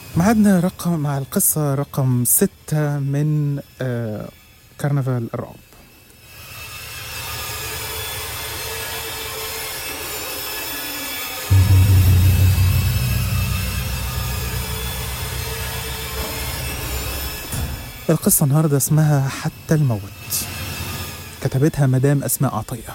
معادنا رقم مع القصة رقم ستة من آه كرنفال الرعب القصة النهاردة اسمها حتى الموت كتبتها مدام أسماء عطية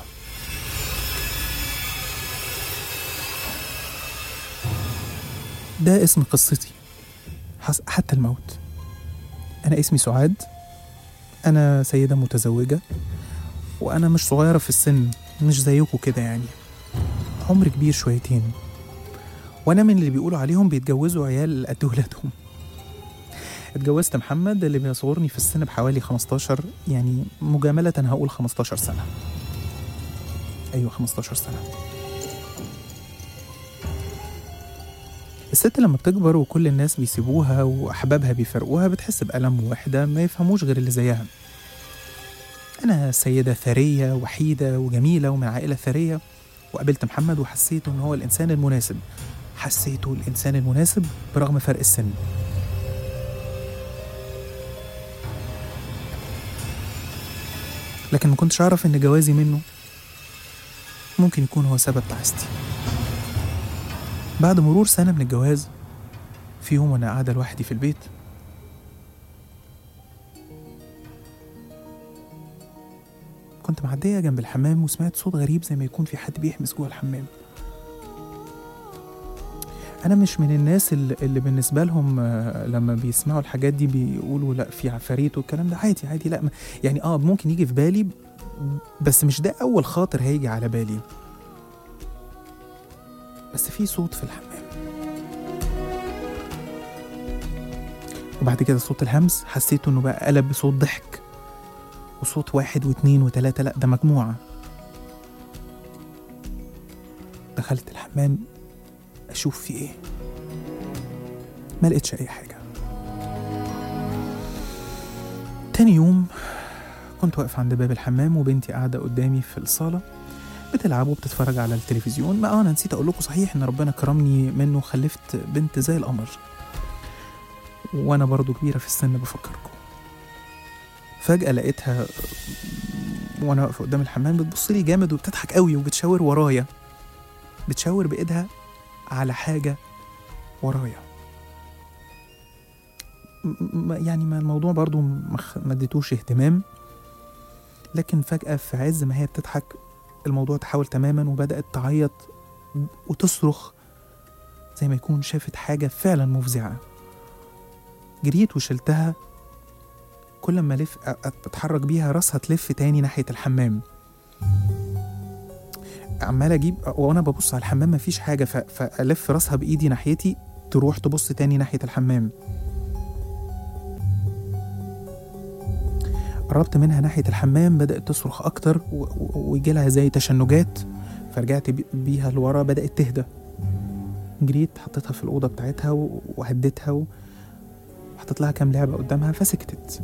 ده اسم قصتي حس- حتى الموت أنا اسمي سعاد أنا سيدة متزوجة وأنا مش صغيرة في السن مش زيكم كده يعني عمر كبير شويتين وأنا من اللي بيقولوا عليهم بيتجوزوا عيال قد ولادهم اتجوزت محمد اللي بيصغرني في السن بحوالي 15 يعني مجاملة هقول 15 سنة أيوة 15 سنة الست لما بتكبر وكل الناس بيسيبوها وأحبابها بيفرقوها بتحس بألم ووحدة ما يفهموش غير اللي زيها أنا سيدة ثرية وحيدة وجميلة ومن عائلة ثرية وقابلت محمد وحسيته إن هو الإنسان المناسب حسيته الإنسان المناسب برغم فرق السن لكن ما كنتش أعرف إن جوازي منه ممكن يكون هو سبب تعاستي بعد مرور سنة من الجواز في يوم وأنا قاعدة لوحدي في البيت كنت معدية جنب الحمام وسمعت صوت غريب زي ما يكون في حد بيحمس جوه الحمام أنا مش من الناس اللي, اللي بالنسبة لهم آه، لما بيسمعوا الحاجات دي بيقولوا لا في عفاريت والكلام ده عادي عادي لا ما- يعني اه ممكن يجي في بالي بس مش ده أول خاطر هيجي على بالي بس في صوت في الحمام وبعد كده صوت الهمس حسيت انه بقى قلب بصوت ضحك وصوت واحد واتنين وتلاتة لا ده مجموعة دخلت الحمام اشوف في ايه ما لقيتش اي حاجة تاني يوم كنت واقف عند باب الحمام وبنتي قاعدة قدامي في الصالة بتلعب وبتتفرج على التلفزيون ما آه انا نسيت اقول لكم صحيح ان ربنا كرمني منه وخلفت بنت زي القمر وانا برضو كبيره في السن بفكركم فجاه لقيتها وانا واقفه قدام الحمام بتبص لي جامد وبتضحك قوي وبتشاور ورايا بتشاور بايدها على حاجه ورايا م- م- يعني ما الموضوع برضو ما خ- ما اديتوش اهتمام لكن فجأة في عز ما هي بتضحك الموضوع تحول تماما وبدأت تعيط وتصرخ زي ما يكون شافت حاجة فعلا مفزعة جريت وشلتها كل ما الف أ- أ- اتحرك بيها راسها تلف تاني ناحية الحمام عمال اجيب وانا ببص على الحمام مفيش حاجة ف... فالف راسها بايدي ناحيتي تروح تبص تاني ناحية الحمام قربت منها ناحية الحمام بدأت تصرخ أكتر و- و- ويجي لها زي تشنجات فرجعت بي- بيها لورا بدأت تهدى جريت حطيتها في الأوضة بتاعتها و- وهديتها و- وحطيت لها كام لعبة قدامها فسكتت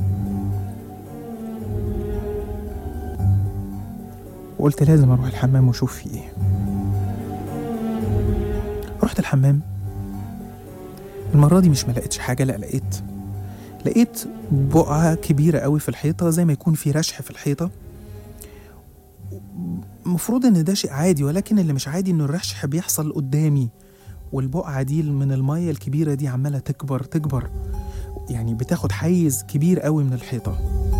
وقلت لازم أروح الحمام وأشوف في إيه رحت الحمام المرة دي مش ما لقيتش حاجة لا لقيت لقيت بقعة كبيرة قوي في الحيطة زي ما يكون في رشح في الحيطة المفروض ان ده شيء عادي ولكن اللي مش عادي انه الرشح بيحصل قدامي والبقعة دي من المية الكبيرة دي عمالة تكبر تكبر يعني بتاخد حيز كبير قوي من الحيطة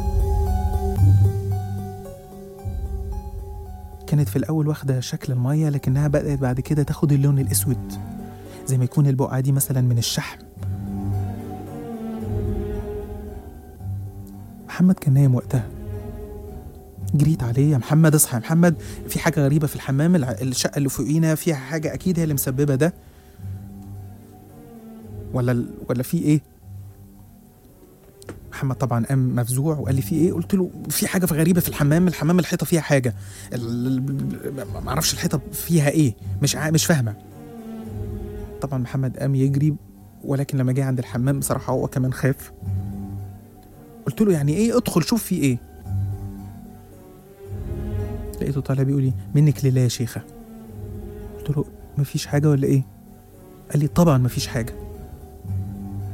كانت في الأول واخدة شكل المية لكنها بدأت بعد كده تاخد اللون الأسود زي ما يكون البقعة دي مثلا من الشحم محمد كان نايم وقتها جريت عليه يا محمد اصحى يا محمد في حاجة غريبة في الحمام الع- الشقة اللي فوقينا فيها حاجة أكيد هي اللي مسببة ده ولا ال- ولا في إيه؟ محمد طبعا قام مفزوع وقال لي في ايه قلت له في حاجه في غريبه في الحمام الحمام الحيطه فيها حاجه ال- ال- ما اعرفش الحيطه فيها ايه مش عا- مش فاهمه طبعا محمد قام يجري ولكن لما جه عند الحمام بصراحه هو كمان خاف قلت له يعني ايه ادخل شوف في ايه لقيته طالع بيقول لي منك لله يا شيخه قلت له مفيش حاجه ولا ايه قال لي طبعا مفيش حاجه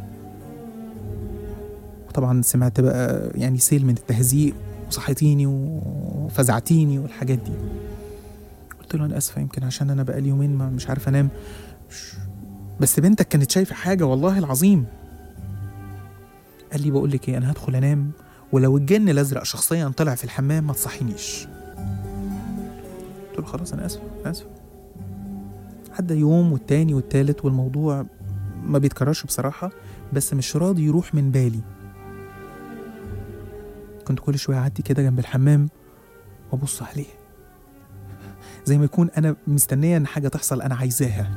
طبعا سمعت بقى يعني سيل من التهزيء وصحيتيني وفزعتيني والحاجات دي قلت له انا اسفه يمكن عشان انا بقالي يومين ما مش عارف انام مش- بس بنتك كانت شايفه حاجه والله العظيم قال لي بقول لك ايه انا هدخل انام ولو الجن الازرق شخصيا طلع في الحمام ما تصحينيش قلت له خلاص انا اسف انا اسف عدى يوم والتاني والتالت والموضوع ما بيتكررش بصراحه بس مش راضي يروح من بالي كنت كل شويه اعدي كده جنب الحمام وابص عليه زي ما يكون انا مستنيه ان حاجه تحصل انا عايزاها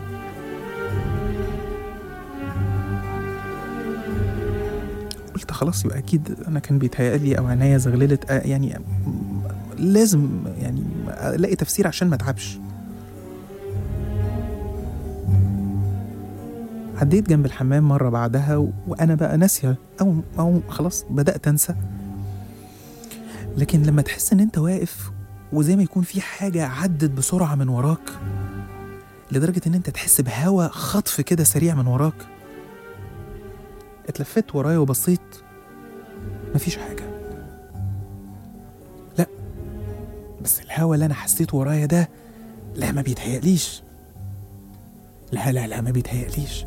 قلت خلاص يبقى اكيد انا كان بيتهيألي او عينيا زغللت آه يعني م- لازم يعني الاقي تفسير عشان ما اتعبش عديت جنب الحمام مرة بعدها و... وأنا بقى ناسية أو أو خلاص بدأت أنسى لكن لما تحس إن أنت واقف وزي ما يكون في حاجة عدت بسرعة من وراك لدرجة إن أنت تحس بهوا خطف كده سريع من وراك اتلفت ورايا وبصيت مفيش حاجة لا بس الهوا اللي أنا حسيته ورايا ده لا ما بيتهيأليش لا لا لا ما بيتهيأليش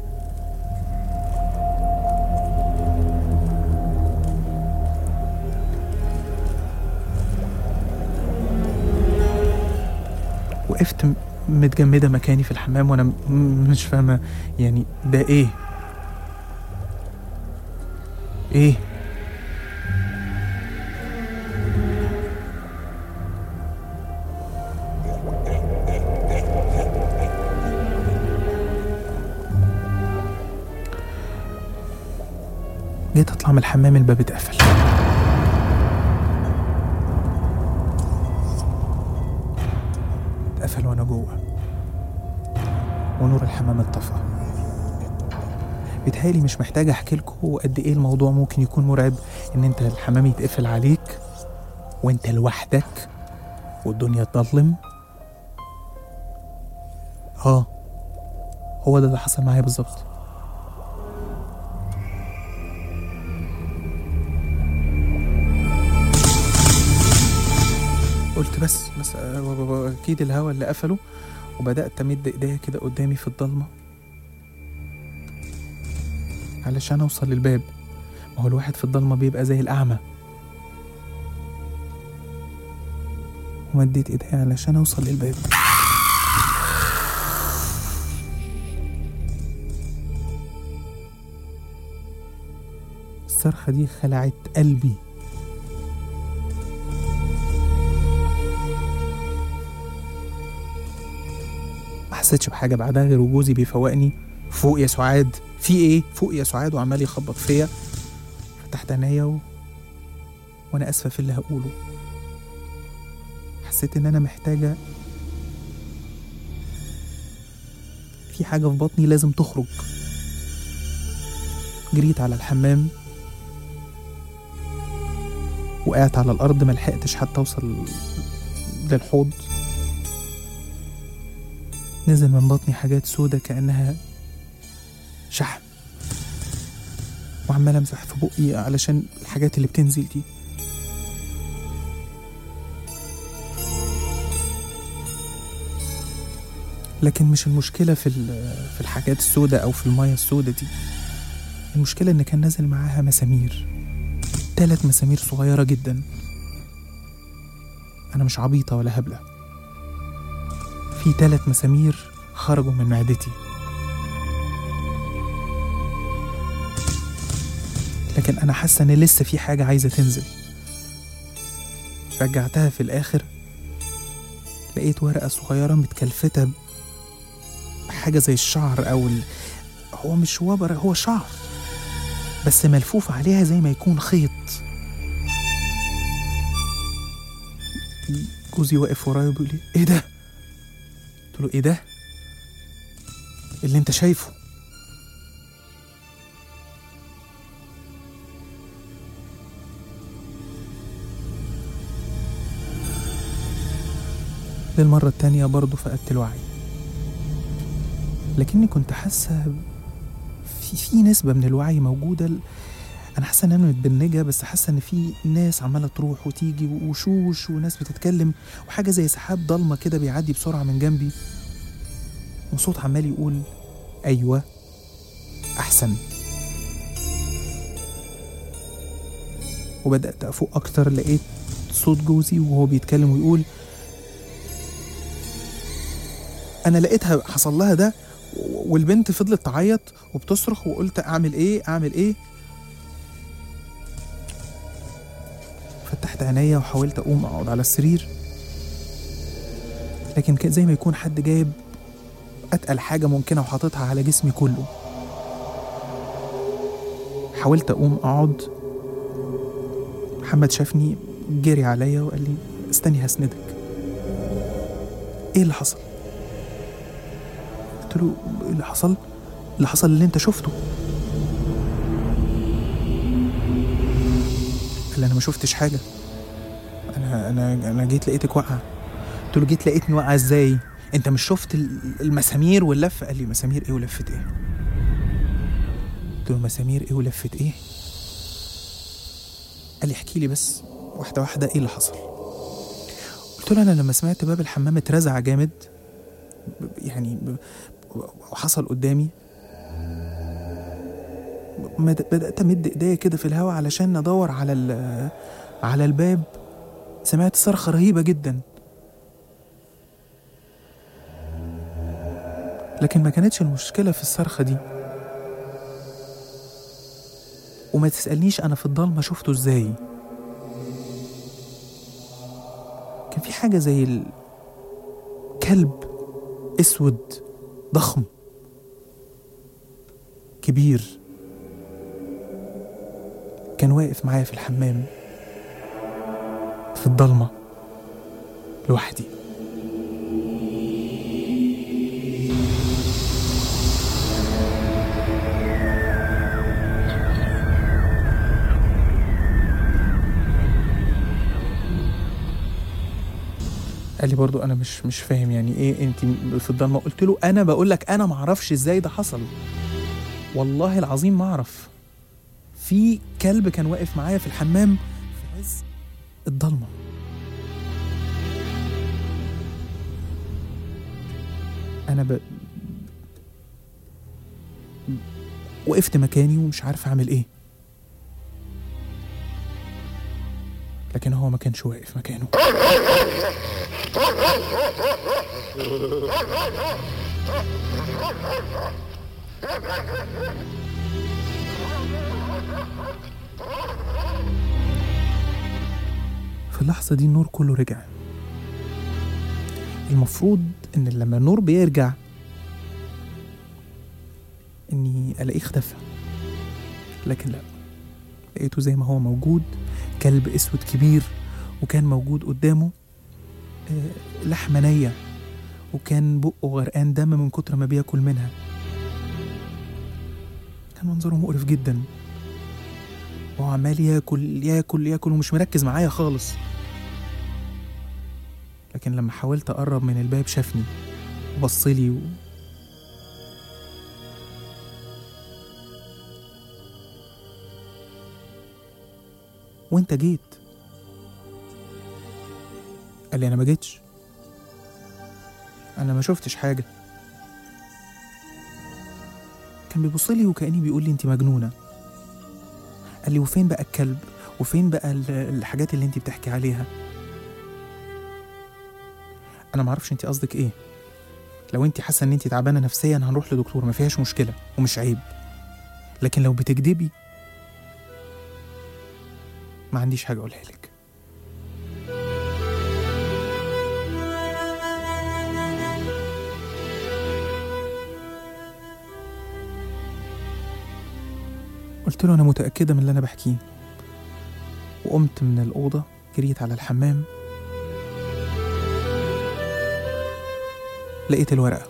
وقفت م- متجمدة مكاني في الحمام وأنا م- مش فاهمة يعني ده إيه؟ إيه؟ جيت أطلع من الحمام الباب اتقفل اتقفل وأنا جوه ونور الحمام اتطفى بيتهيألي مش محتاج أحكي لكم قد إيه الموضوع ممكن يكون مرعب إن أنت الحمام يتقفل عليك وأنت لوحدك والدنيا تضلم آه هو ده اللي حصل معايا بالظبط قلت بس بس آه، و- و- اكيد الهوا اللي قفله وبدات امد ايديا كده قدامي في الضلمه علشان اوصل للباب ما هو الواحد في الضلمه بيبقى زي الاعمى ومديت ايديا علشان اوصل للباب الصرخه دي خلعت قلبي ما حسيتش بحاجه بعدها غير وجوزي بيفوقني فوق يا سعاد في ايه فوق يا سعاد وعمال يخبط فيا فتحت عينيا و... وانا اسفه في اللي هقوله حسيت ان انا محتاجه في حاجه في بطني لازم تخرج جريت على الحمام وقعت على الارض ملحقتش حتى اوصل للحوض نزل من بطني حاجات سودة كأنها شحم وعمال امسح في بقي علشان الحاجات اللي بتنزل دي لكن مش المشكلة في ال- في الحاجات السودة أو في المية السودة دي المشكلة إن كان نازل معاها مسامير تلات مسامير صغيرة جدا أنا مش عبيطة ولا هبلة في تلات مسامير خرجوا من معدتي لكن أنا حاسة إن لسه في حاجة عايزة تنزل رجعتها في الآخر لقيت ورقة صغيرة متكلفتة بحاجة زي الشعر أو ال... هو مش وبر هو شعر بس ملفوف عليها زي ما يكون خيط جوزي واقف ورايا وبيقول لي ايه ده قلت له ايه ده اللي انت شايفه للمرة التانية برضه فقدت الوعي لكني كنت حاسة في في نسبة من الوعي موجودة ل- انا حاسه ان انا متبنجه بس حاسه ان في ناس عماله تروح وتيجي وشوش وناس بتتكلم وحاجه زي سحاب ضلمه كده بيعدي بسرعه من جنبي وصوت عمال يقول ايوه احسن وبدات افوق اكتر لقيت صوت جوزي وهو بيتكلم ويقول انا لقيتها حصل لها ده و- والبنت فضلت تعيط وبتصرخ وقلت اعمل ايه اعمل ايه فتحت عينيا وحاولت اقوم اقعد على السرير لكن كان زي ما يكون حد جايب اتقل حاجه ممكنه وحاططها على جسمي كله حاولت اقوم اقعد محمد شافني جري عليا وقال لي استني هسندك ايه اللي حصل قلت له ايه اللي حصل اللي حصل اللي انت شفته قال لي انا ما شفتش حاجه انا انا انا جيت لقيتك واقعه قلت له جيت لقيتني واقعه ازاي انت مش شفت ال- المسامير واللفه قال لي مسامير ايه ولفه ايه قلت له مسامير ايه ولفه ايه قال لي احكي لي بس واحده واحده ايه اللي حصل قلت له انا لما سمعت باب الحمام اترزع جامد ب- يعني ب- وحصل قدامي مد- بدات امد ايديا كده في الهواء علشان ادور على ال- على الباب سمعت صرخه رهيبه جدا لكن ما كانتش المشكله في الصرخه دي وما تسالنيش انا في الضلمه شفته ازاي كان في حاجه زي الكلب اسود ضخم كبير كان واقف معايا في الحمام في الضلمة لوحدي قال لي برضو انا مش مش فاهم يعني ايه انت في الضلمه قلت له انا بقول لك انا ما اعرفش ازاي ده حصل والله العظيم ما اعرف في كلب كان واقف معايا في الحمام في عز الضلمه انا ب... وقفت مكاني ومش عارف اعمل ايه لكن هو ما كانش واقف مكانه في اللحظة دي النور كله رجع المفروض إن لما النور بيرجع إني ألاقيه اختفى لكن لا لقيته زي ما هو موجود كلب أسود كبير وكان موجود قدامه آه، لحمة نية وكان بقه غرقان دم من كتر ما بياكل منها كان منظره مقرف جدا وهو عمال ياكل ياكل ياكل ومش مركز معايا خالص لكن لما حاولت اقرب من الباب شافني وبصلي و... وانت جيت قال لي انا ما جيتش انا ما شفتش حاجه كان بيبص لي وكاني بيقول لي انت مجنونه قال لي وفين بقى الكلب وفين بقى ال- الحاجات اللي انت بتحكي عليها انا ما اعرفش انت قصدك ايه لو انت حاسه ان انت تعبانه نفسيا هنروح لدكتور ما فيهاش مشكله ومش عيب لكن لو بتكدبي ما عنديش حاجه اقولها لك قلت له انا متاكده من اللي انا بحكيه وقمت من الاوضه جريت على الحمام لقيت الورقه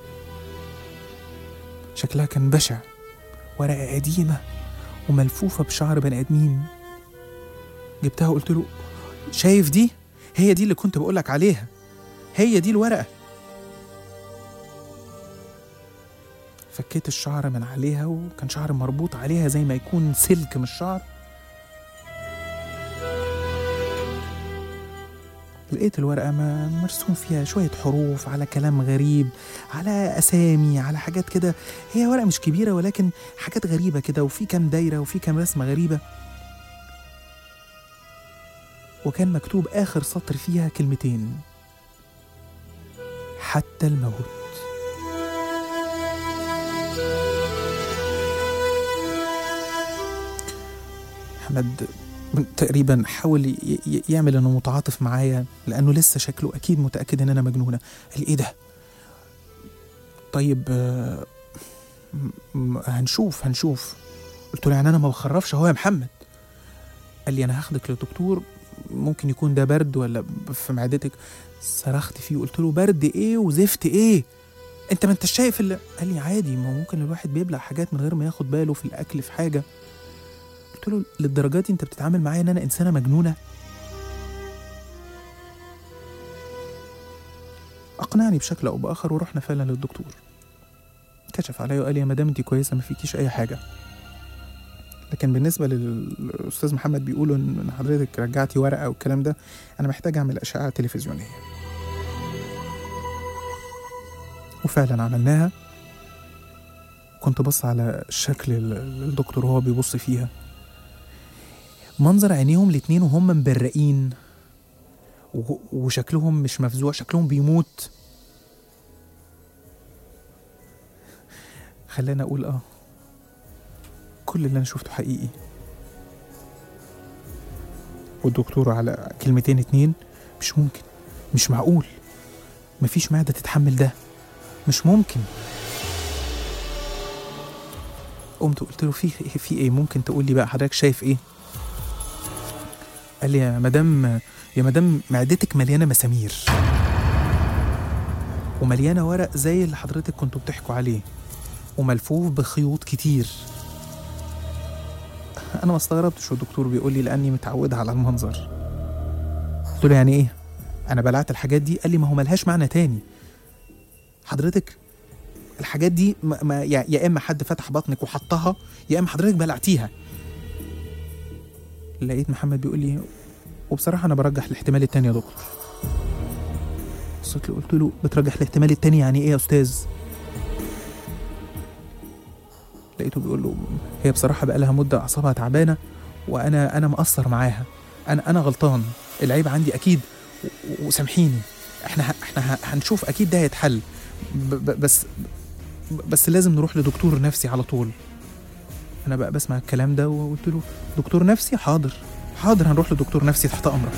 شكلها كان بشع ورقه قديمه وملفوفه بشعر بني ادمين جبتها وقلت له شايف دي هي دي اللي كنت بقولك عليها هي دي الورقه فكيت الشعر من عليها وكان شعر مربوط عليها زي ما يكون سلك مش شعر لقيت الورقة ما- مرسوم فيها شوية حروف على كلام غريب على أسامي على حاجات كده هي ورقة مش كبيرة ولكن حاجات غريبة كده وفي كام دايرة وفي كام رسمة غريبة وكان مكتوب آخر سطر فيها كلمتين حتى الموت محمد تقريبا حاول ي- ي- يعمل انه متعاطف معايا لانه لسه شكله اكيد متاكد ان انا مجنونه قال لي ايه ده طيب آه، م- م- هنشوف هنشوف قلت له يعني انا ما بخرفش اهو يا محمد قال لي انا هاخدك للدكتور ممكن يكون ده برد ولا ب- في معدتك صرخت فيه وقلت له برد ايه وزفت ايه انت ما انت شايف اللي قال لي عادي ما هو ممكن الواحد بيبلع حاجات من غير ما ياخد باله في الاكل في حاجه قلت له للدرجه دي انت بتتعامل معايا ان انا انسانه مجنونه اقنعني بشكل او باخر ورحنا فعلا للدكتور كشف عليا وقال لي يا مدام انت كويسه ما فيكيش اي حاجه لكن بالنسبه للاستاذ محمد بيقولوا ان حضرتك رجعتي ورقه والكلام ده انا محتاج اعمل اشعه تلفزيونيه وفعلا عملناها كنت بص على شكل ال- الدكتور وهو بيبص فيها منظر عينيهم الاتنين وهم مبرقين و- وشكلهم مش مفزوع شكلهم بيموت خلاني اقول اه كل اللي انا شفته حقيقي والدكتور على كلمتين اتنين مش ممكن مش معقول مفيش معدة تتحمل ده مش ممكن قمت قلت له في في ايه ممكن تقول لي بقى حضرتك شايف ايه قال لي يا مدام يا مدام معدتك مليانه مسامير ومليانه ورق زي اللي حضرتك كنتوا بتحكوا عليه وملفوف بخيوط كتير انا ما استغربتش والدكتور بيقول لي لاني متعود على المنظر قلت له يعني ايه انا بلعت الحاجات دي قال لي ما هو ملهاش معنى تاني حضرتك الحاجات دي ما ما يا يا اما حد فتح بطنك وحطها يا اما حضرتك بلعتيها لقيت محمد بيقول لي وبصراحه انا برجح الاحتمال التاني يا دكتور بصيت له قلت له بترجح الاحتمال التاني يعني ايه يا استاذ لقيته بيقول له هي بصراحه بقى لها مده اعصابها تعبانه وانا انا مقصر معاها انا انا غلطان العيب عندي اكيد و- و- وسامحيني احنا ه- احنا ه- هنشوف اكيد ده هيتحل ب- ب- بس بس لازم نروح لدكتور نفسي على طول انا بقى بسمع الكلام ده وقلت له دكتور نفسي حاضر حاضر هنروح لدكتور نفسي تحت امرك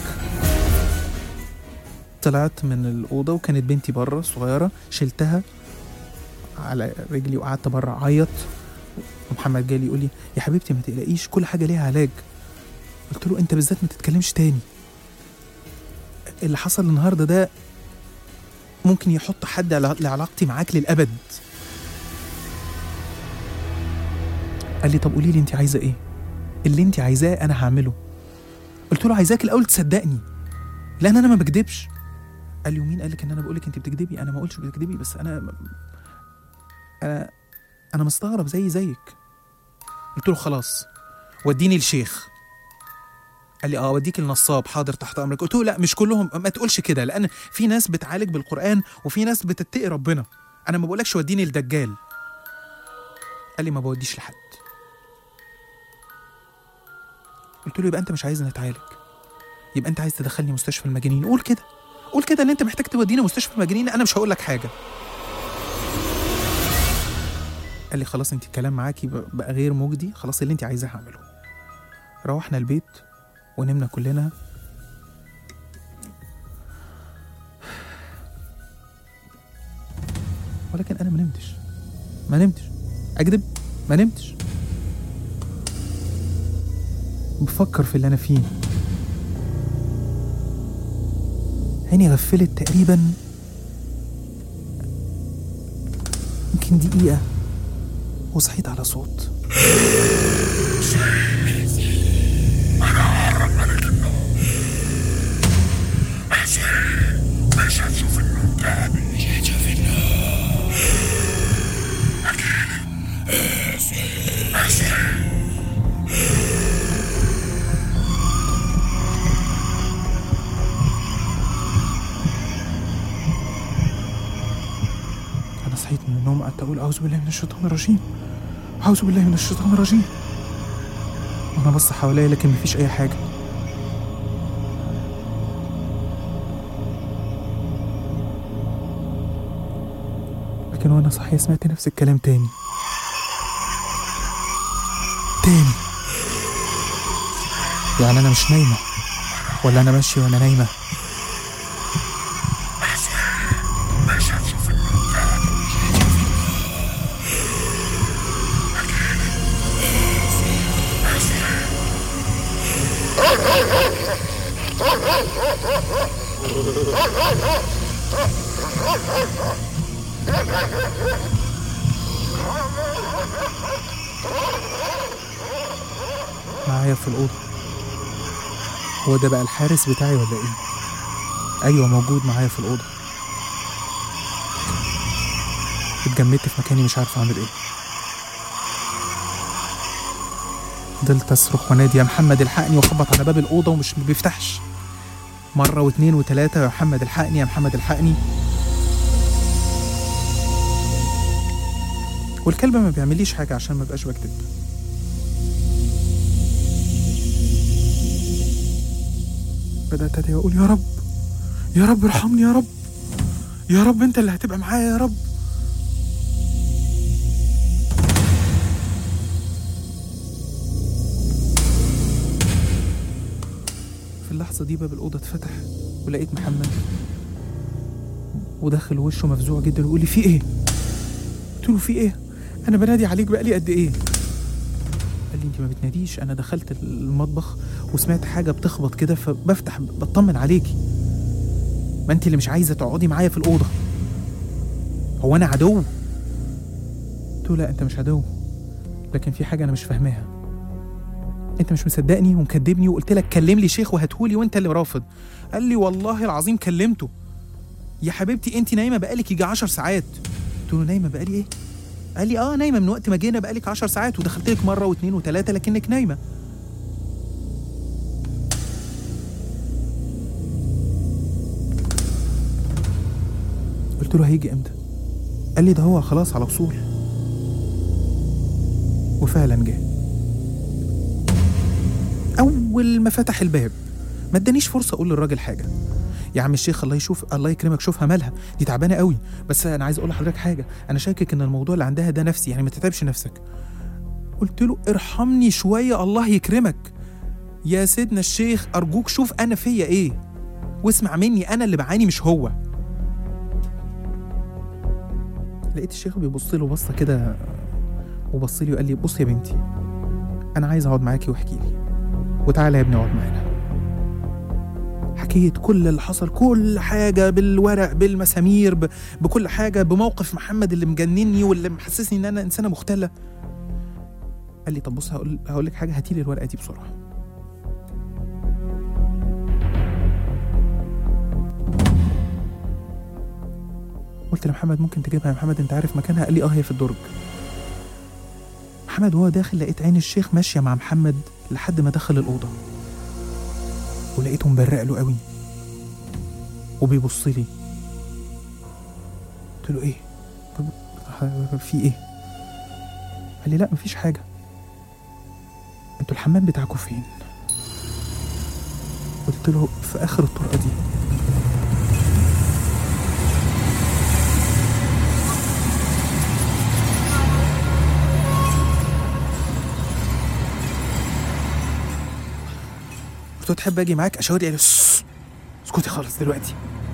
طلعت من الاوضه وكانت بنتي بره صغيره شلتها على رجلي وقعدت بره اعيط ومحمد جالي يقول لي يا حبيبتي ما تقلقيش كل حاجه ليها علاج قلت له انت بالذات ما تتكلمش تاني اللي حصل النهارده ده ممكن يحط حد على لعلاقتي معاك للابد قال لي طب قولي لي انت عايزه ايه اللي انت عايزاه انا هعمله قلت له عايزاك الاول تصدقني لان انا ما بكدبش قال لي ومين قال لك ان انا بقول لك انت بتكدبي انا ما قلتش بتكدبي بس انا انا انا مستغرب زي زيك قلت له خلاص وديني الشيخ قال لي اه اوديك النصاب حاضر تحت امرك قلت له لا مش كلهم ما تقولش كده لان في ناس بتعالج بالقران وفي ناس بتتقي ربنا انا ما بقولكش وديني الدجال قال لي ما بوديش لحد قلت له يبقى انت مش عايزني اتعالج يبقى انت عايز تدخلني مستشفى المجانين قول كده قول كده ان انت محتاج توديني مستشفى المجانين انا مش هقول لك حاجه قال لي خلاص انت الكلام معاكي بقى غير مجدي خلاص اللي انت عايزاه هعمله روحنا البيت ونمنا كلنا ولكن انا ما نمتش ما نمتش اكذب ما نمتش بفكر في اللي انا فيه عيني غفلت تقريبا يمكن دقيقة وصحيت على صوت مش هتشوف النور تاني مش هتشوف النور وقعدت اقول اعوذ بالله من الشيطان الرجيم اعوذ بالله من الشيطان الرجيم وانا بص حواليا لكن مفيش اي حاجه لكن وانا صاحيه سمعت نفس الكلام تاني تاني يعني انا مش نايمه ولا انا ماشيه وانا نايمه مش هتشوف المكان معايا في الأوضة هو ده بقى الحارس بتاعي ولا إيه؟ أيوة موجود معايا في الأوضة اتجمدت في مكاني مش عارف أعمل إيه فضلت أصرخ وأنادي يا محمد الحقني وأخبط على باب الأوضة ومش ما بيفتحش مرة واتنين وتلاتة يا محمد الحقني يا محمد الحقني والكلب ما بيعمليش حاجة عشان ما بقاش بكتب بدأت أدعي وأقول يا رب يا رب ارحمني يا رب يا رب أنت اللي هتبقى معايا يا رب في اللحظة دي باب الأوضة اتفتح ولقيت محمد وداخل وشه مفزوع جدا ويقول لي في إيه؟ قلت له في إيه؟ أنا بنادي عليك بقالي قد إيه؟ قال لي أنت ما بتناديش أنا دخلت المطبخ وسمعت حاجة بتخبط كده فبفتح بطمن عليكي ما انت اللي مش عايزة تقعدي معايا في الأوضة هو أنا عدو قلت له لا أنت مش عدو لكن في حاجة أنا مش فاهماها أنت مش مصدقني ومكدبني وقلت لك كلم لي شيخ وهاتهولي وأنت اللي رافض قال لي والله العظيم كلمته يا حبيبتي أنت نايمة بقالك يجي عشر ساعات قلت له نايمة بقالي إيه؟ قال لي اه نايمة من وقت ما جينا بقالك عشر ساعات ودخلت لك مرة واثنين وثلاثة لكنك نايمة قلت له هيجي امتى قال لي ده هو خلاص على وصول وفعلا جه اول ما فتح الباب ما ادانيش فرصه اقول للراجل حاجه يا عم الشيخ الله يشوف الله يكرمك شوفها مالها دي تعبانه قوي بس انا عايز اقول لحضرتك حاجه انا شاكك ان الموضوع اللي عندها ده نفسي يعني ما تتعبش نفسك قلت له ارحمني شويه الله يكرمك يا سيدنا الشيخ ارجوك شوف انا فيا ايه واسمع مني انا اللي بعاني مش هو لقيت الشيخ بيبص له بصه كده وبص لي وقال لي بص يا بنتي انا عايز اقعد معاكي واحكي لي وتعالى يا ابني اقعد معانا حكيت كل اللي حصل كل حاجه بالورق بالمسامير ب... بكل حاجه بموقف محمد اللي مجنني واللي محسسني ان انا انسانه مختله قال لي طب بص هقول هقول لك حاجه هاتي لي الورقه دي بسرعه قلت لمحمد ممكن تجيبها يا محمد انت عارف مكانها قال لي اه هي في الدرج محمد وهو داخل لقيت عين الشيخ ماشيه مع محمد لحد ما دخل الاوضه ولقيته مبرق له قوي وبيبص لي قلت له ايه طب في ايه قال لي لا مفيش حاجه انتوا الحمام بتاعكم فين قلت له في اخر الطرقه دي قلت له تحب اجي معاك اشاور لي قال لي "سس، اسكتي خالص دلوقتي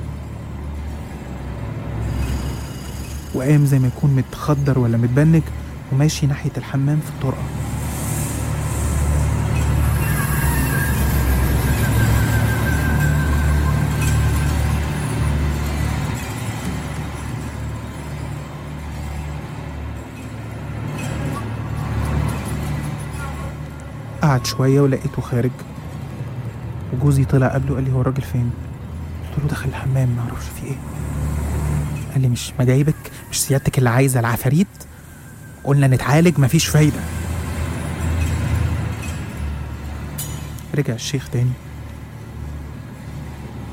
وقام زي ما يكون متخدر ولا متبنج وماشي ناحية الحمام في الطرقة قعد شوية ولقيته خارج وجوزي طلع قبله قال لي هو الراجل فين؟ قلت له دخل الحمام ما اعرفش في ايه قال لي مش مجايبك مش سيادتك اللي عايزه العفاريت قلنا نتعالج مفيش فايده رجع الشيخ تاني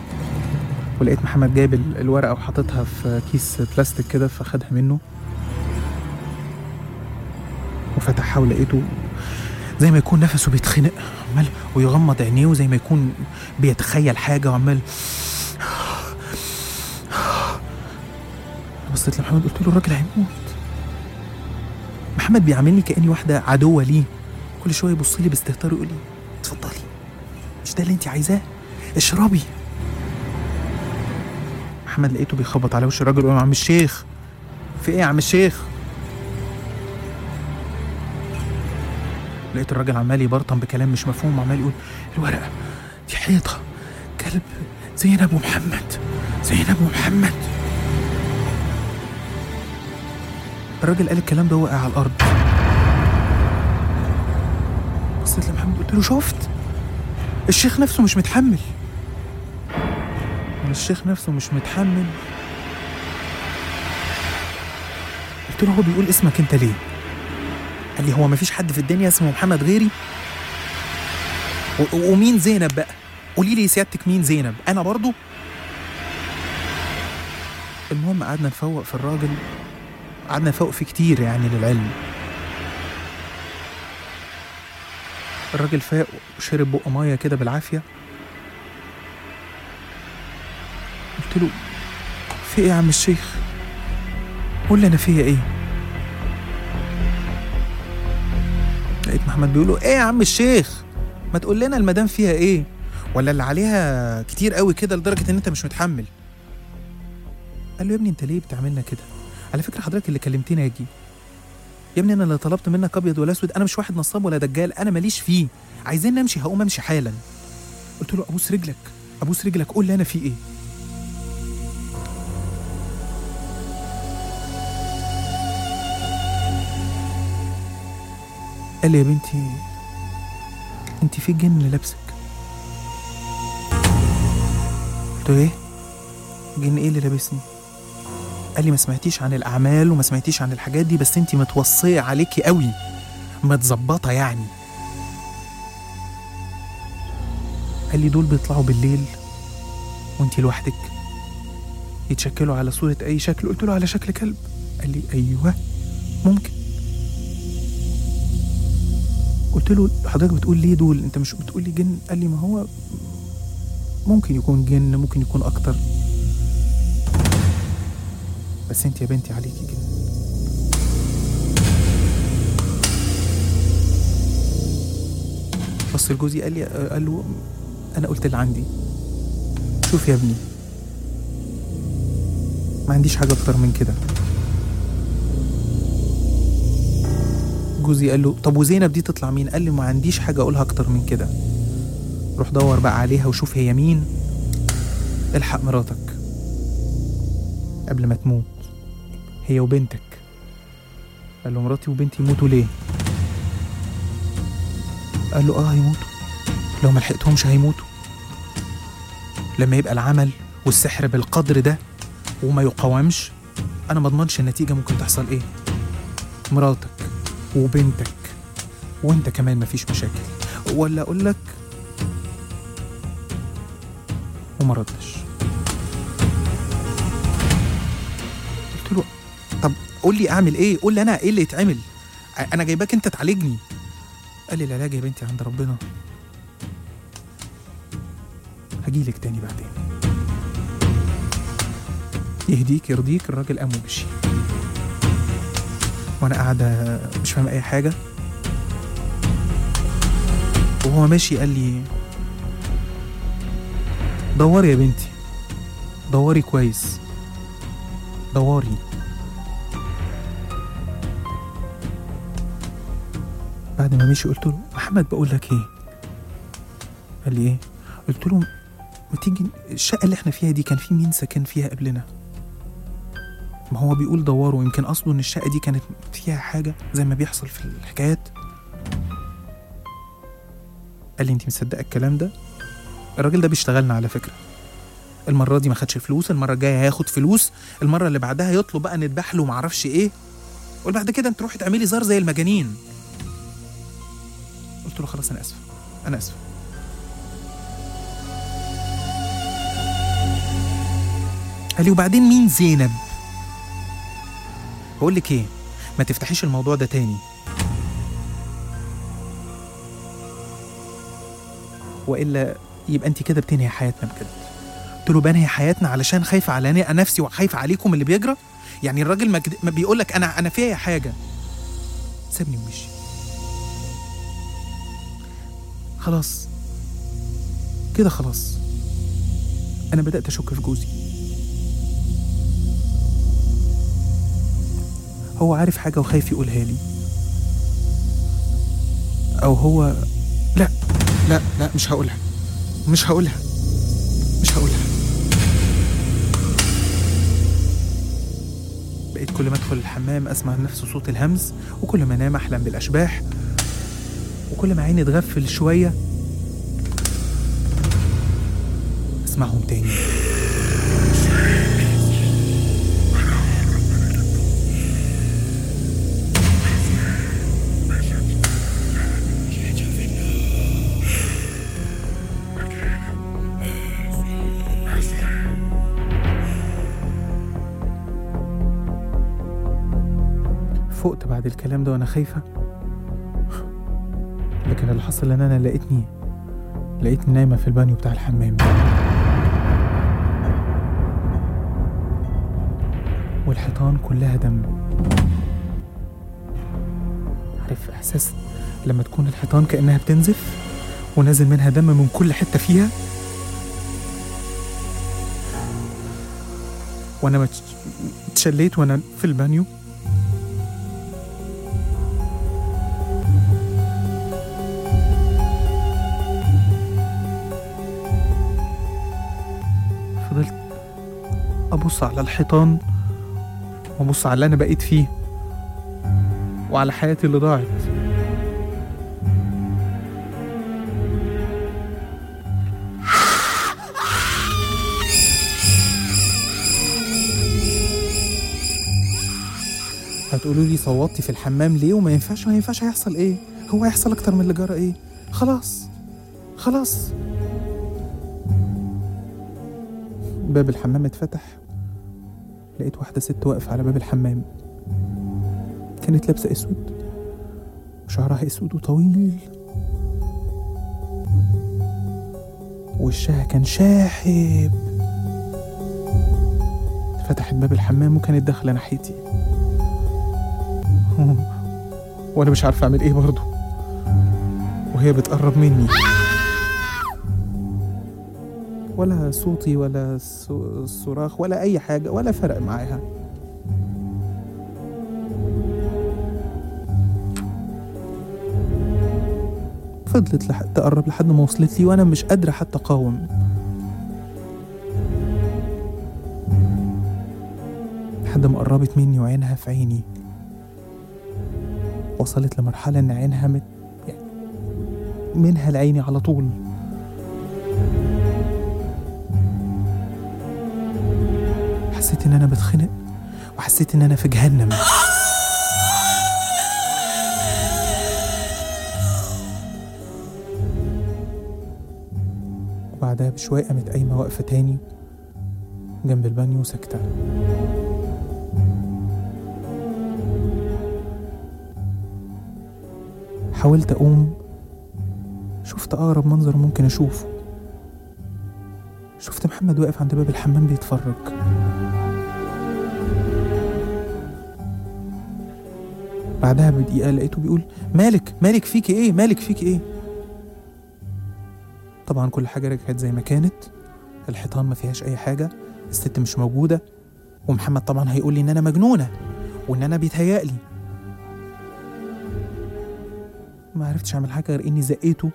ولقيت محمد جايب ال- الورقه وحاططها في كيس بلاستيك كده فخدها منه وفتحها ولقيته زي ما يكون نفسه بيتخنق عمال ويغمض عينيه وزي ما يكون بيتخيل حاجة وعمال بصيت لمحمد قلت له الراجل هيموت محمد بيعاملني كأني واحدة عدوة ليه كل شوية يبص لي باستهتار ويقول لي اتفضلي مش ده اللي انت عايزاه اشربي محمد لقيته بيخبط على وش الراجل ويقول له يا عم الشيخ في ايه يا عم الشيخ لقيت الراجل عمال يبرطم بكلام مش مفهوم وعمال يقول الورقة دي حيطة كلب زينب ومحمد زينب ومحمد الراجل قال الكلام ده وقع على الأرض بصيت لمحمد قلت له شفت الشيخ نفسه مش متحمل الشيخ نفسه مش متحمل قلت له هو بيقول اسمك انت ليه قال لي هو مفيش حد في الدنيا اسمه محمد غيري و- ومين زينب بقى قولي لي سيادتك مين زينب انا برضو المهم قعدنا نفوق في الراجل قعدنا نفوق فيه كتير يعني للعلم الراجل فاق وشرب بق ميه كده بالعافيه قلت له في ايه يا عم الشيخ قول لي انا فيا ايه لقيت محمد بيقول له ايه يا عم الشيخ ما تقول لنا المدام فيها ايه ولا اللي عليها كتير قوي كده لدرجه ان انت مش متحمل قال له يا ابني انت ليه بتعملنا كده على فكره حضرتك اللي كلمتني اجي يا ابني انا اللي طلبت منك ابيض ولا اسود انا مش واحد نصاب ولا دجال انا ماليش فيه عايزين نمشي هقوم امشي حالا قلت له ابوس رجلك ابوس رجلك قول لي انا في ايه قال لي يا بنتي انت في جن لابسك قلت له ايه جن ايه اللي لابسني قال لي ما سمعتيش عن الاعمال وما سمعتيش عن الحاجات دي بس انت متوصيه عليكي قوي متظبطه يعني قال لي دول بيطلعوا بالليل وانت لوحدك يتشكلوا على صورة أي شكل قلت له على شكل كلب قال لي أيوه ممكن قلت له حضرتك بتقول ليه دول انت مش بتقول لي جن قال لي ما هو ممكن يكون جن ممكن يكون اكتر بس انت يا بنتي عليكي جن بص لجوزي قال لي قال له انا قلت اللي عندي شوف يا ابني ما عنديش حاجه اكتر من كده جوزي قال له طب وزينب دي تطلع مين قال لي ما عنديش حاجه اقولها اكتر من كده روح دور بقى عليها وشوف هي مين الحق مراتك قبل ما تموت هي وبنتك قال له مراتي وبنتي يموتوا ليه قال له اه هيموتوا لو ما لحقتهمش هيموتوا لما يبقى العمل والسحر بالقدر ده وما يقاومش انا ما اضمنش النتيجه ممكن تحصل ايه مراتك وبنتك وانت كمان مفيش مشاكل ولا اقول لك وما ردش قلت له طب قول لي اعمل ايه قول لي انا ايه اللي يتعمل انا جايباك انت تعالجني قال لي العلاج يا بنتي عند ربنا هجيلك تاني بعدين يهديك يرضيك الراجل قام ومشي وانا قاعده مش فاهمه اي حاجه وهو ماشي قال لي دوري يا بنتي دوري كويس دوري بعد ما مشي قلت له محمد بقول لك ايه قال لي ايه قلت له ما تيجي الشقه اللي احنا فيها دي كان في مين سكن فيها قبلنا ما هو بيقول دوروا يمكن قصده ان الشقه دي كانت فيها حاجه زي ما بيحصل في الحكايات قال لي انت مصدقه الكلام ده الراجل ده بيشتغلنا على فكره المره دي ما خدش فلوس المره الجايه هياخد فلوس المره اللي بعدها يطلب بقى نذبح له معرفش ايه وبعد كده انت روحي تعملي زار زي المجانين قلت له خلاص انا اسف انا اسف قال لي وبعدين مين زينب بقول لك ايه ما تفتحيش الموضوع ده تاني والا يبقى انت كده بتنهي حياتنا بجد قلت له بنهي حياتنا علشان خايفه على أنا نفسي وخايفه عليكم اللي بيجرى يعني الراجل ما, ما بيقول لك انا انا فيا حاجه سابني ومشي خلاص كده خلاص انا بدات اشك في جوزي هو عارف حاجه وخايف يقولها لي او هو لا لا لا مش هقولها مش هقولها مش هقولها بقيت كل ما ادخل الحمام اسمع نفس صوت الهمز وكل ما انام احلم بالاشباح وكل ما عيني تغفل شويه اسمعهم تاني فقت بعد الكلام ده وانا خايفه لكن اللي حصل ان انا لقيتني لقيتني نايمه في البانيو بتاع الحمام والحيطان كلها دم عارف احساس لما تكون الحيطان كانها بتنزف ونازل منها دم من كل حته فيها وانا ما تش- اتشليت وانا في البانيو فضلت ابص على الحيطان وابص على اللي انا بقيت فيه وعلى حياتي اللي ضاعت هتقولوا لي صوتي في الحمام ليه وما ينفعش ما ينفعش هيحصل ايه هو هيحصل اكتر من اللي جرى ايه خلاص خلاص باب الحمام اتفتح لقيت واحدة ست واقفة على باب الحمام كانت لابسة اسود وشعرها اسود وطويل وشها كان شاحب فتحت باب الحمام وكانت داخلة ناحيتي وانا مش عارف اعمل ايه برضه وهي بتقرب مني ولا صوتي ولا صو- صراخ ولا اي حاجه ولا فرق معاها فضلت لحد تقرب لحد ما وصلت لي وانا مش قادره حتى اقاوم لحد ما قربت مني وعينها في عيني وصلت لمرحله ان عينها مت... يعني منها لعيني على طول حسيت ان انا بتخنق وحسيت ان انا في جهنم وبعدها بشوية قامت قايمة واقفة تاني جنب البانيو ساكتة حاولت أقوم شفت أقرب منظر ممكن أشوفه شفت محمد واقف عند باب الحمام بيتفرج بعدها بدقيقة لقيته بيقول مالك مالك فيكي ايه مالك فيكي ايه طبعا كل حاجة رجعت زي ما كانت الحيطان ما فيهاش أي حاجة الست مش موجودة ومحمد طبعا هيقول لي إن أنا مجنونة وإن أنا بيتهيألي ما عرفتش أعمل حاجة غير إني زقيته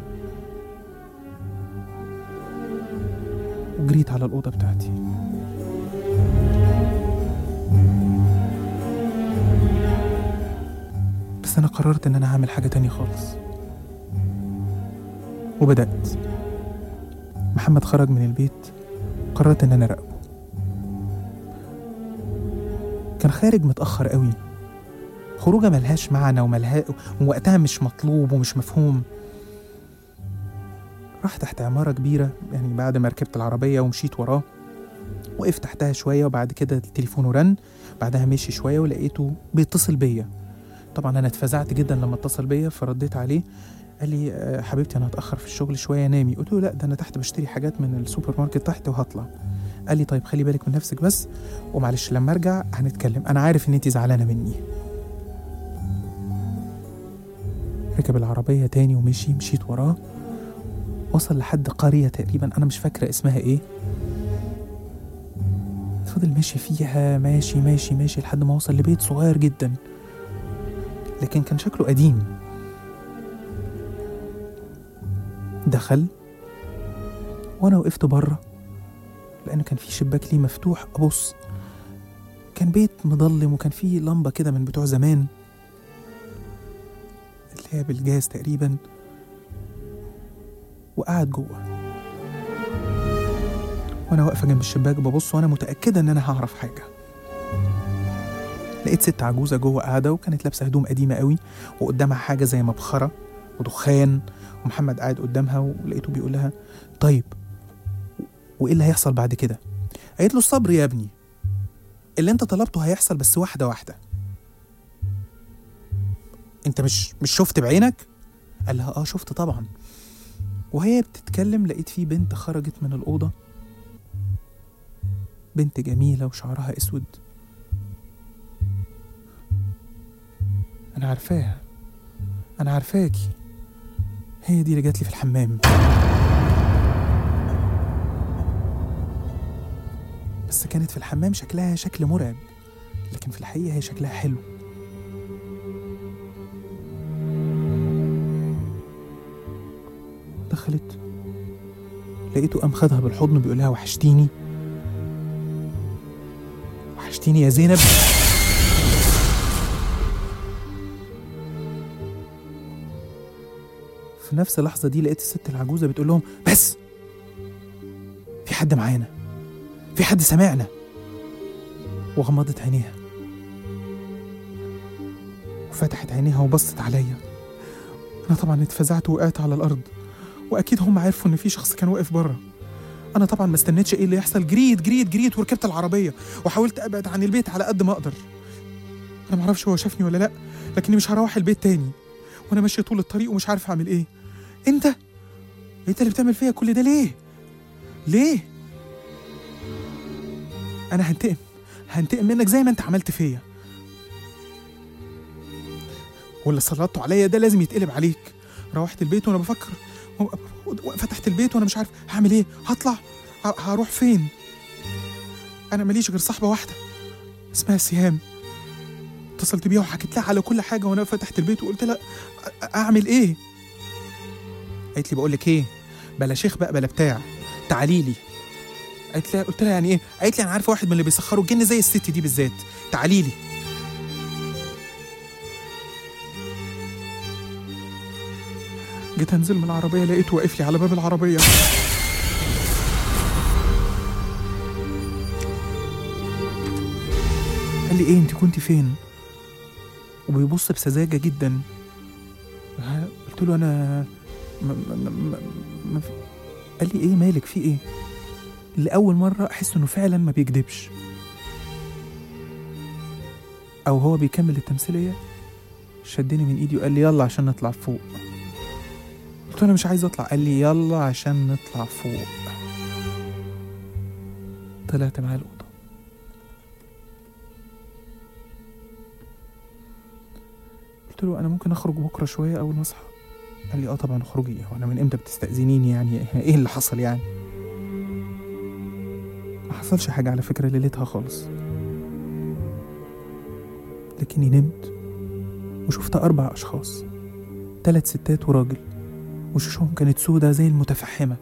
وجريت على الأوضة بتاعتي بس أنا قررت إن أنا هعمل حاجة تانية خالص وبدأت محمد خرج من البيت قررت إن أنا أراقبه كان خارج متأخر قوي خروجه ملهاش معنى وملها ووقتها مش مطلوب ومش مفهوم راح تحت عمارة كبيرة يعني بعد ما ركبت العربية ومشيت وراه وقفت تحتها شوية وبعد كده تليفونه رن بعدها مشي شوية ولقيته بيتصل بيا طبعا أنا اتفزعت جدا لما اتصل بيا فرديت عليه قال لي آه، حبيبتي انا هتاخر في الشغل شويه نامي قلت له لا ده انا تحت بشتري حاجات من السوبر ماركت تحت وهطلع قال لي طيب خلي بالك من نفسك بس ومعلش لما ارجع هنتكلم انا عارف ان انت زعلانه مني ركب العربيه تاني ومشي مشيت وراه وصل لحد قريه تقريبا انا مش فاكره اسمها ايه فضل ماشي فيها ماشي ماشي ماشي لحد ما وصل لبيت صغير جدا لكن كان شكله قديم دخل وانا وقفت بره لان كان في شباك ليه مفتوح ابص كان بيت مظلم وكان فيه لمبه كده من بتوع زمان اللي هي بالجاز تقريبا وقعد جوه وانا واقفه جنب الشباك ببص وانا متاكده ان انا هعرف حاجه لقيت ست عجوزه جوه قاعده وكانت لابسه هدوم قديمه قوي وقدامها حاجه زي مبخره ودخان ومحمد قاعد قدامها ولقيته بيقول لها طيب وايه اللي هيحصل بعد كده قالت له الصبر يا ابني اللي انت طلبته هيحصل بس واحده واحده انت مش مش شفت بعينك قال لها اه شفت طبعا وهي بتتكلم لقيت في بنت خرجت من الاوضه بنت جميله وشعرها اسود انا عارفاها انا عارفاكي هي دي اللي جات لي في الحمام بس كانت في الحمام شكلها شكل مرعب لكن في الحقيقة هي شكلها حلو دخلت لقيته قام خدها بالحضن بيقول لها وحشتيني وحشتيني يا زينب في نفس اللحظة دي لقيت الست العجوزة بتقول لهم بس في حد معانا في حد سمعنا وغمضت عينيها وفتحت عينيها وبصت عليا انا طبعا اتفزعت وقعت على الارض واكيد هم عرفوا ان في شخص كان واقف بره انا طبعا ما استنيتش ايه اللي يحصل جريت جريت جريت وركبت العربيه وحاولت ابعد عن البيت على قد ما اقدر انا معرفش هو شافني ولا لا لكني مش هروح البيت تاني وانا ماشيه طول الطريق ومش عارف اعمل ايه انت انت اللي بتعمل فيا كل ده ليه ليه انا هنتقم هنتقم منك زي ما انت عملت فيا واللي سلطته عليا ده لازم يتقلب عليك روحت البيت وانا بفكر و- و- فتحت البيت وانا مش عارف هعمل ايه هطلع ه- هروح فين انا ماليش غير صاحبه واحده اسمها سهام اتصلت بيها وحكيت لها على كل حاجه وانا فتحت البيت وقلت لها أ- اعمل ايه قالت لي بقول لك ايه بلا شيخ بقى بلا بتاع تعالي لي قالت لي قلت لها يعني ايه قالت لي انا عارفه واحد من اللي بيسخروا الجن زي الست دي بالذات تعالي لي جيت انزل من العربيه لقيته واقف لي على باب العربيه قال لي ايه انت كنت فين وبيبص بسذاجه جدا ها، قلت له انا ما ما ما ما ما في- قال لي ايه مالك في ايه لاول مره احس انه فعلا ما بيكذبش او هو بيكمل التمثيليه شدني من ايدي وقال لي يلا عشان نطلع فوق قلت له انا مش عايز اطلع قال لي يلا عشان نطلع فوق طلعت معاه الاوضه قلت له انا ممكن اخرج بكره شويه اول ما اصحى قال لي اه طبعا اخرجي وانا من امتى بتستاذنيني يعني ايه اللي حصل يعني ما حصلش حاجه على فكره ليلتها خالص لكني نمت وشفت اربع اشخاص ثلاث ستات وراجل وشوشهم كانت سودة زي المتفحمة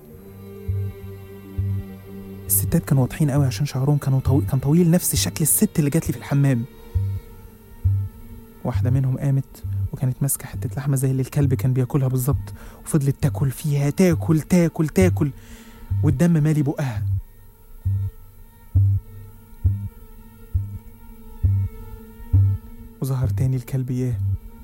الستات كانوا واضحين قوي عشان شعرهم كانوا طويل كان طويل نفس شكل الست اللي جات لي في الحمام واحدة منهم قامت وكانت ماسكة حتة لحمة زي اللي الكلب كان بياكلها بالظبط وفضلت تاكل فيها تاكل تاكل تاكل والدم مالي بقها وظهر تاني الكلب اياه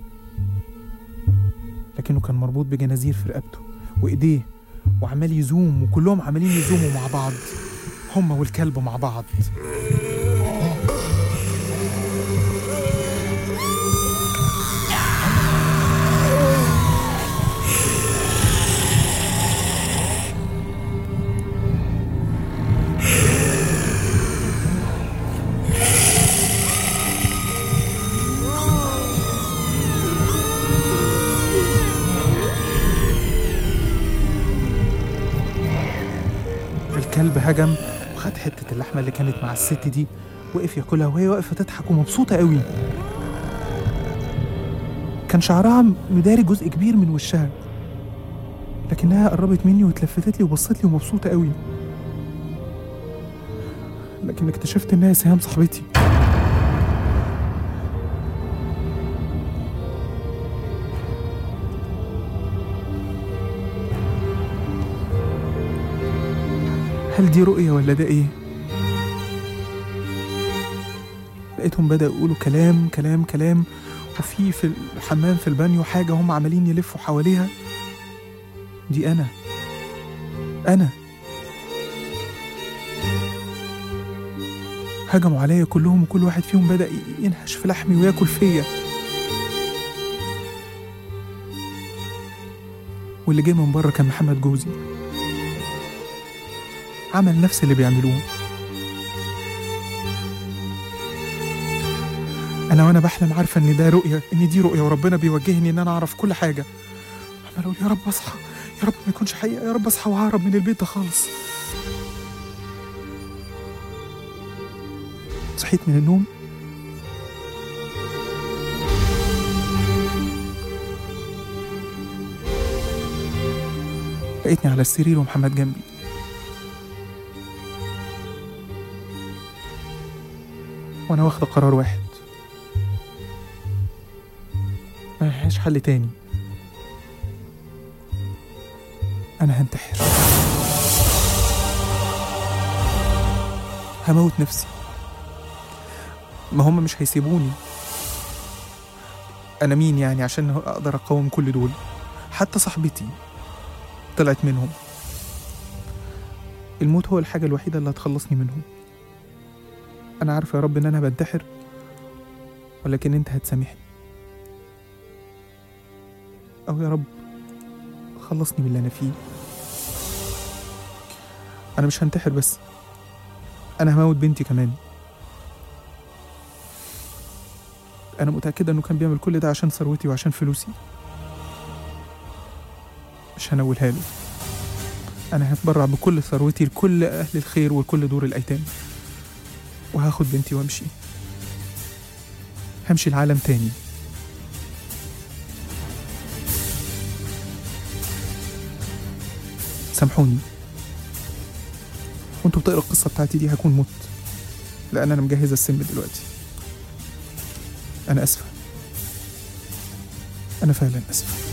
لكنه كان مربوط بجنازير في رقبته وايديه وعمال يزوم وكلهم عمالين يزوموا مع بعض هما والكلب مع بعض كلب هجم وخد حتة اللحمة اللي كانت مع الست دي وقف ياكلها وهي واقفة تضحك ومبسوطة قوي كان شعرها مداري جزء كبير من وشها لكنها قربت مني واتلفتت لي وبصت لي ومبسوطة قوي لكن اكتشفت انها سهام صاحبتي هل دي رؤية ولا ده ايه؟ لقيتهم بدأوا يقولوا كلام كلام كلام وفي في الحمام في البانيو حاجة هم عمالين يلفوا حواليها دي أنا أنا هجموا عليا كلهم وكل واحد فيهم بدأ ينهش في لحمي وياكل فيا واللي جه من بره كان محمد جوزي عمل نفس اللي بيعملوه انا وانا بحلم عارفه ان ده رؤيه ان دي رؤيه وربنا بيوجهني ان انا اعرف كل حاجه عمال اقول يا رب اصحى يا رب ما يكونش حقيقه يا رب اصحى وههرب من البيت ده خالص صحيت من النوم لقيتني على السرير ومحمد جنبي وانا واخده قرار واحد ما لهاش حل تاني انا هنتحر هموت نفسي ما هم مش هيسيبوني انا مين يعني عشان اقدر اقاوم كل دول حتى صاحبتي طلعت منهم الموت هو الحاجة الوحيدة اللي هتخلصني منهم أنا عارف يا رب إن أنا بنتحر ولكن أنت هتسامحني أو يا رب خلصني من اللي أنا فيه أنا مش هنتحر بس أنا هموت بنتي كمان أنا متأكدة إنه كان بيعمل كل ده عشان ثروتي وعشان فلوسي مش هنولها له أنا هتبرع بكل ثروتي لكل أهل الخير ولكل دور الأيتام وهاخد بنتي وامشي همشي العالم تاني سامحوني وانتوا بتقروا القصة بتاعتي دي هكون مت لأن أنا مجهزة السم دلوقتي أنا آسفة أنا فعلا آسفة